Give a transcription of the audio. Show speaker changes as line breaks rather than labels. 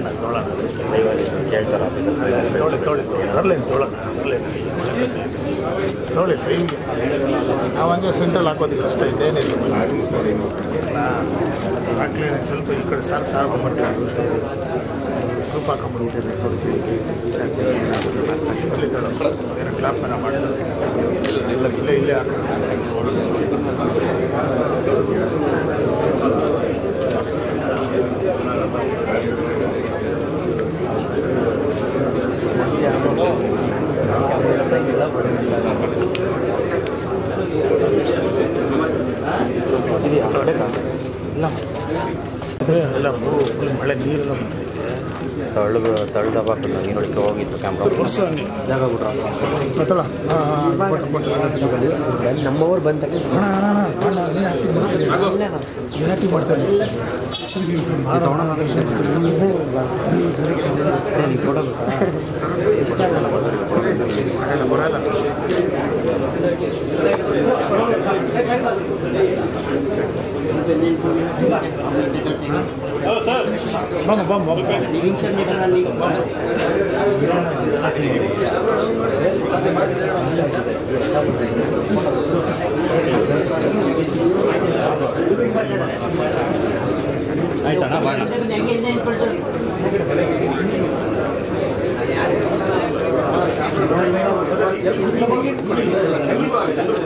ಅಣ್ಣ ತೊಗೊಳ್ಳೋಣ
ಕೇಳ್ತಾರೆ ಆಫೀಸಲ್ಲಿ
ತೊಗೊಳ್ಳಿ ತೊಗೊಳ್ಳಿ ತೊಗೊಳ್ಳಿ ಅದರಲ್ಲೇನು ತೊಗೊಳ್ಳೋಣ ಅದರಲ್ಲೇನು ತೊಗೊಳ್ಳಿ ಟೈಮ್ಗೆ ನಾವು ಹಂಗೆ ಸೆಂಟ್ರಲ್ ಹಾಕೋದಿಲ್ಲ ಅಷ್ಟೇ ಇದೇನಿಲ್ಲ ಹಾಕ್ಲಿ ಸ್ವಲ್ಪ ಈ ಕಡೆ ಸಾರು ಸಾರು ಹಾಕೊಂಡ್ಬಿಡ್ತೀವಿ ಗ್ರೂಪ್ ಹಾಕೊಂಡ್ಬಿಡ್ತೀವಿ ಅಲ್ಲಿ ಏನೋ ಕ್ಲಾಪ್ ಏನೋ ಮಾಡ್ತಾರೆ ಇಲ್ಲೇ ಇಲ್ಲೇ ಹಾಕ ಎಲ್ಲ ಫುಲ್ ಮಳೆ ನೀರೆಲ್ಲ ಬಂದಿದೆ
ತಳ್ಳು ತಳ್ದಪ್ಪ ನೀನು ಹೊಡಿಕೆ ಹೋಗಿತ್ತು ಕ್ಯಾಮ್ರಾ
ವರ್ಷ ಹಂಗೆ
ಜಾಗಬಿಟ್ರ
ಗೊತ್ತಲ್ಲ ಹಾಂ ಕೊಟ್ಟು ಕೊಟ್ಟು
ನಮ್ಮವ್ರು ಬಂದ
ಅಣ್ಣ ಅಣ್ಣ ಅಣ್ಣ ಅಣ್ಣ ಏನು ಆ್ಯಕ್ಟಿಂಗ್ ಮಾಡ್ತಾರೆ ಬರಲ್ಲ ಬಂಗ ಬಂಗ ಬಂಗ
ಆಯ್ತಣ್ಣ ಬಾಣ
¡Vamos!